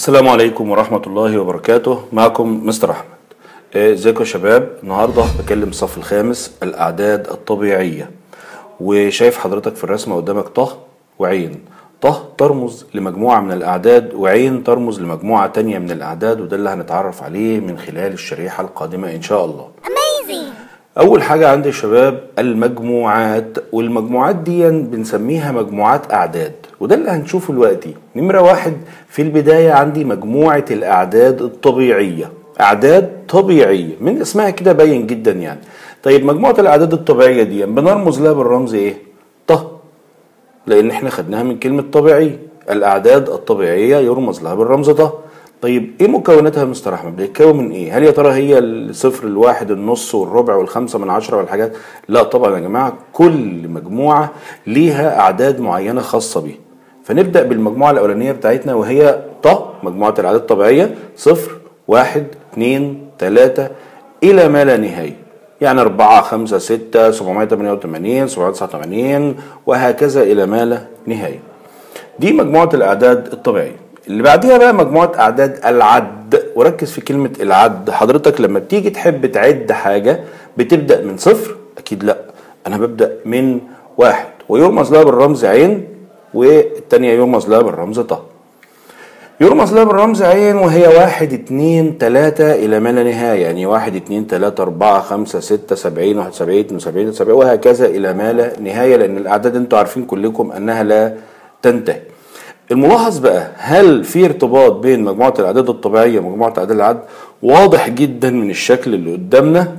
السلام عليكم ورحمة الله وبركاته معكم مستر أحمد آه، ازيكم يا شباب النهاردة بكلم الصف الخامس الأعداد الطبيعية وشايف حضرتك في الرسمة قدامك طه وعين طه ترمز لمجموعة من الأعداد وعين ترمز لمجموعة تانية من الأعداد وده اللي هنتعرف عليه من خلال الشريحة القادمة إن شاء الله أول حاجة عندي يا شباب المجموعات والمجموعات دي بنسميها مجموعات أعداد وده اللي هنشوفه دلوقتي نمرة واحد في البداية عندي مجموعة الأعداد الطبيعية أعداد طبيعية من اسمها كده باين جدا يعني طيب مجموعة الأعداد الطبيعية دي بنرمز لها بالرمز إيه؟ طه لأن إحنا خدناها من كلمة طبيعي الأعداد الطبيعية يرمز لها بالرمز طه طيب ايه مكوناتها يا مستر احمد بتتكون من ايه هل يا ترى هي الصفر الواحد النص والربع والخمسة من عشرة والحاجات لا طبعا يا جماعة كل مجموعة ليها اعداد معينة خاصة بيها فنبدأ بالمجموعة الأولانية بتاعتنا وهي طه مجموعة الأعداد الطبيعية صفر واحد اتنين تلاتة إلى ما لا نهاية يعني أربعة خمسة ستة سبعمية تمانية وتمانين سبعمية تسعة وتمانين وهكذا إلى ما لا نهاية دي مجموعة الأعداد الطبيعية اللي بعديها بقى مجموعة أعداد العد وركز في كلمة العد حضرتك لما بتيجي تحب تعد حاجة بتبدأ من صفر أكيد لأ أنا ببدأ من واحد ويرمز لها بالرمز عين والتانية يرمز لها بالرمز طه يرمز لها بالرمز عين وهي واحد اتنين تلاتة إلى ما لا نهاية يعني واحد اتنين تلاتة أربعة خمسة ستة سبعين واحد سبعين اتنين سبعين سبعين وهكذا إلى ما لا نهاية لأن الأعداد أنتوا عارفين كلكم أنها لا تنتهي الملاحظ بقى هل في ارتباط بين مجموعة الأعداد الطبيعية ومجموعة أعداد العد واضح جدا من الشكل اللي قدامنا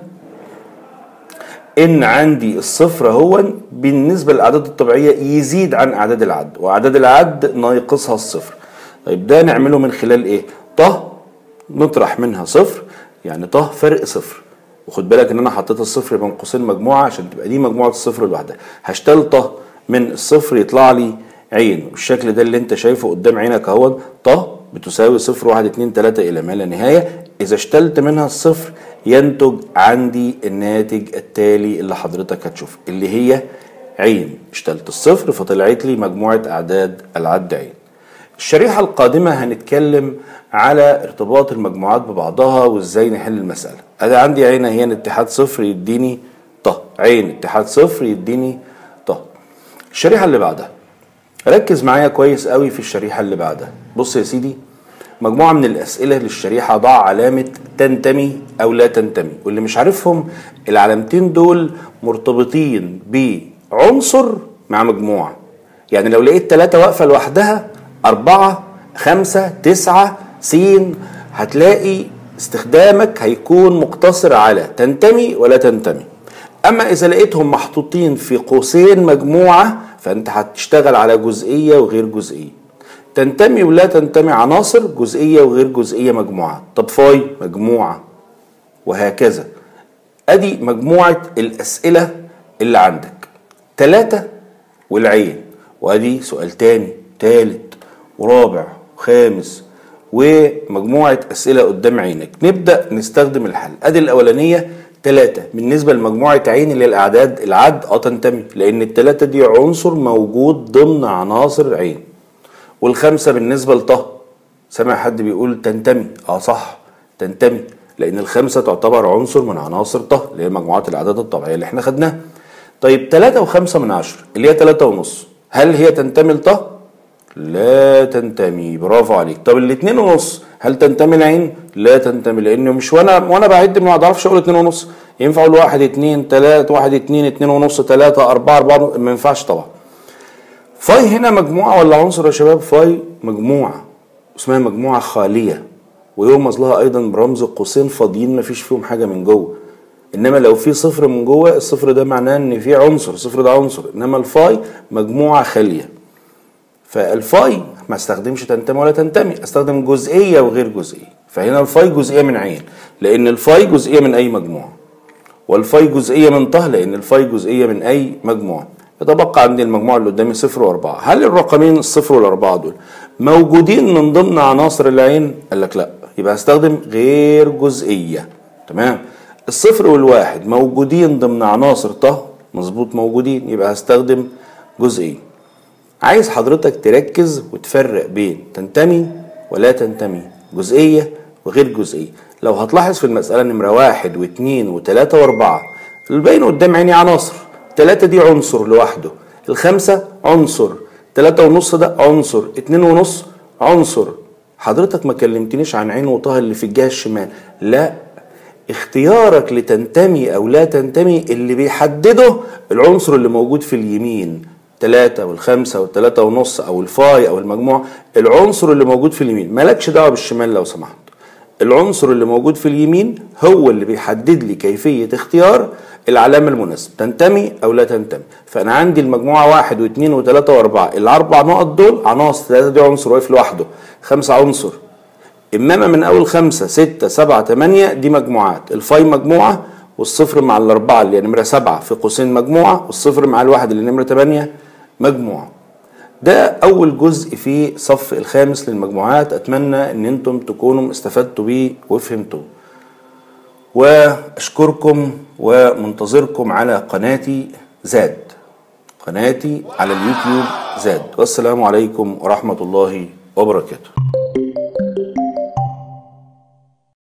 إن عندي الصفر هو بالنسبة للأعداد الطبيعية يزيد عن أعداد العد وأعداد العد ناقصها الصفر طيب ده نعمله من خلال إيه؟ طه نطرح منها صفر يعني طه فرق صفر وخد بالك ان انا حطيت الصفر بين قوسين مجموعه عشان تبقى دي مجموعه الصفر لوحدها هشتغل طه من الصفر يطلع لي عين والشكل ده اللي انت شايفه قدام عينك اهو طه بتساوي صفر واحد اتنين تلاتة الى ما لا نهاية اذا اشتلت منها الصفر ينتج عندي الناتج التالي اللي حضرتك هتشوفه اللي هي عين اشتلت الصفر فطلعت لي مجموعة اعداد العد عين الشريحة القادمة هنتكلم على ارتباط المجموعات ببعضها وازاي نحل المسألة ادي عندي عين هي اتحاد صفر يديني طه عين اتحاد صفر يديني طه الشريحة اللي بعدها ركز معايا كويس قوي في الشريحة اللي بعدها بص يا سيدي مجموعة من الأسئلة للشريحة ضع علامة تنتمي أو لا تنتمي واللي مش عارفهم العلامتين دول مرتبطين بعنصر مع مجموعة يعني لو لقيت ثلاثة واقفة لوحدها أربعة خمسة تسعة سين هتلاقي استخدامك هيكون مقتصر على تنتمي ولا تنتمي أما إذا لقيتهم محطوطين في قوسين مجموعة فانت هتشتغل على جزئيه وغير جزئيه تنتمي ولا تنتمي عناصر جزئيه وغير جزئيه مجموعه طب فاي مجموعه وهكذا ادي مجموعه الاسئله اللي عندك ثلاثة والعين وادي سؤال تاني تالت ورابع وخامس ومجموعة أسئلة قدام عينك نبدأ نستخدم الحل أدي الأولانية ثلاثة بالنسبة لمجموعة عين اللي الأعداد العد اه تنتمي لأن الثلاثة دي عنصر موجود ضمن عناصر عين والخمسة بالنسبة لطه سامع حد بيقول تنتمي اه صح تنتمي لأن الخمسة تعتبر عنصر من عناصر طه اللي هي مجموعات الأعداد الطبيعية اللي احنا خدناها طيب ثلاثة وخمسة من عشرة اللي هي ثلاثة ونص هل هي تنتمي لطه؟ لا تنتمي برافو عليك طب الاتنين ونص هل تنتمي العين؟ لا تنتمي لانه مش وانا وانا بعد ما اعرفش اقول اتنين ونص ينفع اقول واحد اتنين تلاتة واحد اتنين اتنين ونص تلاتة اربعة اربعة ما ينفعش طبعا فاي هنا مجموعة ولا عنصر يا شباب؟ فاي مجموعة اسمها مجموعة خالية ويرمز لها ايضا برمز قوسين فاضيين ما فيش فيهم حاجة من جوه انما لو في صفر من جوه الصفر ده معناه ان في عنصر الصفر ده عنصر انما الفاي مجموعة خالية فالفاي ما استخدمش تنتمي ولا تنتمي استخدم جزئيه وغير جزئيه فهنا الفاي جزئيه من عين لان الفاي جزئيه من اي مجموعه والفاي جزئيه من طه لان الفاي جزئيه من اي مجموعه يتبقى عندي المجموعه اللي قدامي صفر واربعه هل الرقمين الصفر والاربعه دول موجودين من ضمن عناصر العين قال لك لا يبقى هستخدم غير جزئيه تمام الصفر والواحد موجودين ضمن عناصر طه مظبوط موجودين يبقى هستخدم جزئيه عايز حضرتك تركز وتفرق بين تنتمي ولا تنتمي جزئية وغير جزئية لو هتلاحظ في المسألة نمرة واحد واثنين وثلاثة واربعة الباقيين قدام عيني عناصر ثلاثة دي عنصر لوحده الخمسة عنصر ثلاثة ونص ده عنصر اتنين ونص عنصر حضرتك ما كلمتنيش عن عين وطه اللي في الجهة الشمال لا اختيارك لتنتمي او لا تنتمي اللي بيحدده العنصر اللي موجود في اليمين ثلاثة والخمسة والثلاثة ونص او الفاي او المجموع العنصر اللي موجود في اليمين مالكش دعوة بالشمال لو سمحت العنصر اللي موجود في اليمين هو اللي بيحدد لي كيفية اختيار العلامة المناسبة تنتمي أو لا تنتمي فأنا عندي المجموعة واحد واثنين وثلاثة وأربعة الأربع نقط دول عناصر ثلاثة دي عنصر واقف لوحده خمسة عنصر إمامة من أول خمسة ستة سبعة تمانية دي مجموعات الفاي مجموعة والصفر مع الأربعة اللي هي نمرة سبعة في قوسين مجموعة والصفر مع الواحد اللي نمرة تمانية مجموعة ده أول جزء في صف الخامس للمجموعات أتمنى إن أنتم تكونوا استفدتوا بيه وفهمتوه وأشكركم ومنتظركم على قناتي زاد قناتي على اليوتيوب زاد والسلام عليكم ورحمة الله وبركاته